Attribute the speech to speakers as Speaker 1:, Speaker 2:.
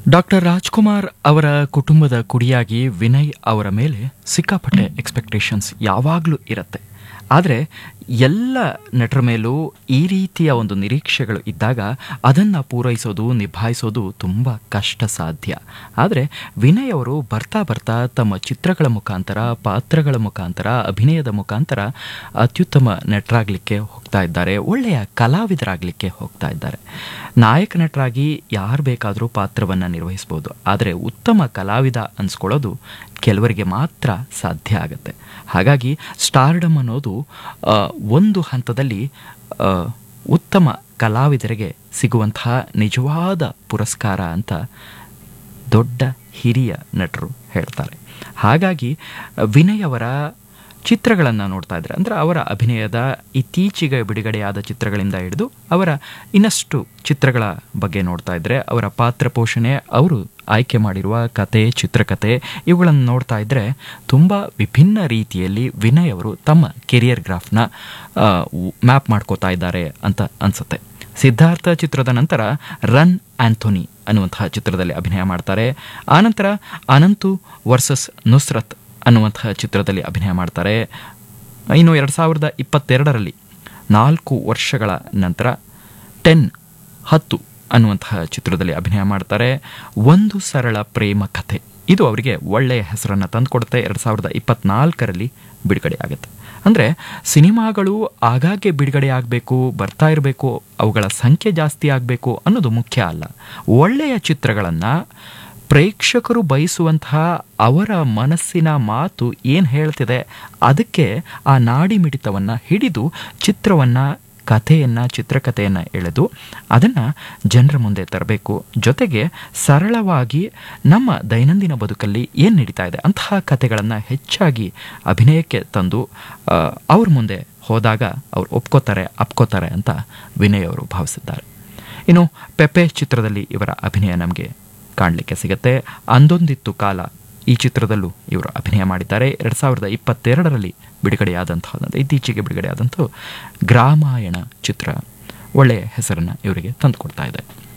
Speaker 1: doctor Rajkumar ಅವರ ಕುಟುಂಬದ ಕುಡಿಯಾಗಿ ವಿನಯ್ ಅವರ ಮೇಲೆ ಸಿಕ್ಕಾಪಟ್ಟೆ ಎಕ್ಸ್ಪೆಕ್ಟೇಷನ್ಸ್ ಯಾವಾಗಲೂ ಇರುತ್ತೆ ಆದರೆ ಎಲ್ಲ ನಟರ ಮೇಲೂ ಈ ರೀತಿಯ ಒಂದು ನಿರೀಕ್ಷೆಗಳು ಇದ್ದಾಗ ಅದನ್ನು ಪೂರೈಸೋದು ನಿಭಾಯಿಸೋದು ತುಂಬ ಕಷ್ಟ ಸಾಧ್ಯ ಆದರೆ ವಿನಯ್ ಅವರು ಬರ್ತಾ ಬರ್ತಾ ತಮ್ಮ ಚಿತ್ರಗಳ ಮುಖಾಂತರ ಪಾತ್ರಗಳ ಮುಖಾಂತರ ಅಭಿನಯದ ಮುಖಾಂತರ ಅತ್ಯುತ್ತಮ ನಟರಾಗಲಿಕ್ಕೆ ಹೋಗ್ತಾ ಇದ್ದಾರೆ ಒಳ್ಳೆಯ ಕಲಾವಿದರಾಗಲಿಕ್ಕೆ ಹೋಗ್ತಾ ಇದ್ದಾರೆ ನಾಯಕ ನಟರಾಗಿ ಯಾರು ಬೇಕಾದರೂ ಪಾತ್ರವನ್ನು ನಿರ್ವಹಿಸ್ಬೋದು ಆದರೆ ಉತ್ತಮ ಕಲಾವಿದ ಅನ್ಸ್ಕೊಳ್ಳೋದು ಕೆಲವರಿಗೆ ಮಾತ್ರ ಸಾಧ್ಯ ಆಗುತ್ತೆ ಹಾಗಾಗಿ ಸ್ಟಾರ್ಡಮ್ ಅನ್ನೋದು ಆ, ಒಂದು ಹಂತದಲ್ಲಿ ಆ, ಉತ್ತಮ ಕಲಾವಿದರಿಗೆ ಸಿಗುವಂತಹ ನಿಜವಾದ ಪುರಸ್ಕಾರ ಅಂತ ದೊಡ್ಡ ಹಿರಿಯ ನಟರು ಹೇಳ್ತಾರೆ ಹಾಗಾಗಿ ವಿನಯ್ ಅವರ ಚಿತ್ರಗಳನ್ನು ನೋಡ್ತಾ ಇದ್ರೆ ಅಂದರೆ ಅವರ ಅಭಿನಯದ ಇತ್ತೀಚೆಗೆ ಬಿಡುಗಡೆಯಾದ ಚಿತ್ರಗಳಿಂದ ಹಿಡಿದು ಅವರ ಇನ್ನಷ್ಟು ಚಿತ್ರಗಳ ಬಗ್ಗೆ ನೋಡ್ತಾ ಇದ್ರೆ ಅವರ ಪಾತ್ರ ಪೋಷಣೆ ಅವರು ಆಯ್ಕೆ ಮಾಡಿರುವ ಕತೆ ಚಿತ್ರಕತೆ ಇವುಗಳನ್ನು ನೋಡ್ತಾ ಇದ್ರೆ ತುಂಬ ವಿಭಿನ್ನ ರೀತಿಯಲ್ಲಿ ವಿನಯ್ ಅವರು ತಮ್ಮ ಕೆರಿಯರ್ ಗ್ರಾಫ್ನ ಮ್ಯಾಪ್ ಮಾಡ್ಕೋತಾ ಇದ್ದಾರೆ ಅಂತ ಅನ್ಸುತ್ತೆ ಸಿದ್ಧಾರ್ಥ ಚಿತ್ರದ ನಂತರ ರನ್ ಆಂಥೋನಿ ಅನ್ನುವಂತಹ ಚಿತ್ರದಲ್ಲಿ ಅಭಿನಯ ಮಾಡ್ತಾರೆ ಆನಂತರ ಅನಂತು ವರ್ಸಸ್ ನುಸ್ರತ್ ಅನ್ನುವಂತಹ ಚಿತ್ರದಲ್ಲಿ ಅಭಿನಯ ಮಾಡ್ತಾರೆ ಇನ್ನು ಎರಡು ಸಾವಿರದ ಇಪ್ಪತ್ತೆರಡರಲ್ಲಿ ನಾಲ್ಕು ವರ್ಷಗಳ ನಂತರ ಟೆನ್ ಹತ್ತು ಅನ್ನುವಂತಹ ಚಿತ್ರದಲ್ಲಿ ಅಭಿನಯ ಮಾಡ್ತಾರೆ ಒಂದು ಸರಳ ಪ್ರೇಮ ಕಥೆ ಇದು ಅವರಿಗೆ ಒಳ್ಳೆಯ ಹೆಸರನ್ನು ತಂದುಕೊಡುತ್ತೆ ಎರಡು ಸಾವಿರದ ಇಪ್ಪತ್ನಾಲ್ಕರಲ್ಲಿ ಬಿಡುಗಡೆ ಆಗುತ್ತೆ ಅಂದರೆ ಸಿನಿಮಾಗಳು ಆಗಾಗ್ಗೆ ಬಿಡುಗಡೆ ಆಗಬೇಕು ಬರ್ತಾ ಇರಬೇಕು ಅವುಗಳ ಸಂಖ್ಯೆ ಜಾಸ್ತಿ ಆಗಬೇಕು ಅನ್ನೋದು ಮುಖ್ಯ ಅಲ್ಲ ಒಳ್ಳೆಯ ಚಿತ್ರಗಳನ್ನು ಪ್ರೇಕ್ಷಕರು ಬಯಸುವಂತಹ ಅವರ ಮನಸ್ಸಿನ ಮಾತು ಏನು ಹೇಳ್ತಿದೆ ಅದಕ್ಕೆ ಆ ನಾಡಿ ಮಿಡಿತವನ್ನು ಹಿಡಿದು ಚಿತ್ರವನ್ನು ಕಥೆಯನ್ನು ಚಿತ್ರಕಥೆಯನ್ನು ಎಳೆದು ಅದನ್ನು ಜನರ ಮುಂದೆ ತರಬೇಕು ಜೊತೆಗೆ ಸರಳವಾಗಿ ನಮ್ಮ ದೈನಂದಿನ ಬದುಕಲ್ಲಿ ಏನು ನಡೀತಾ ಇದೆ ಅಂತಹ ಕಥೆಗಳನ್ನು ಹೆಚ್ಚಾಗಿ ಅಭಿನಯಕ್ಕೆ ತಂದು ಆ, ಅವ್ರ ಮುಂದೆ ಹೋದಾಗ ಅವ್ರು ಒಪ್ಕೋತಾರೆ ಅಪ್ಕೋತಾರೆ ಅಂತ ವಿನಯ್ ಅವರು ಭಾವಿಸಿದ್ದಾರೆ ಇನ್ನು ಪೆಪೆ ಚಿತ್ರದಲ್ಲಿ ಇವರ ಅಭಿನಯ ನಮಗೆ ಕಾಣಲಿಕ್ಕೆ ಸಿಗುತ್ತೆ ಅಂದೊಂದಿತ್ತು ಕಾಲ ಈ ಚಿತ್ರದಲ್ಲೂ ಇವರು ಅಭಿನಯ ಮಾಡಿದ್ದಾರೆ ಎರಡು ಸಾವಿರದ ಇಪ್ಪತ್ತೆರಡರಲ್ಲಿ ಬಿಡುಗಡೆಯಾದಂತಹ ಇತ್ತೀಚೆಗೆ ಬಿಡುಗಡೆಯಾದಂಥ ಗ್ರಾಮಾಯಣ ಚಿತ್ರ ಒಳ್ಳೆಯ ಹೆಸರನ್ನು ಇವರಿಗೆ ತಂದುಕೊಡ್ತಾ ಇದೆ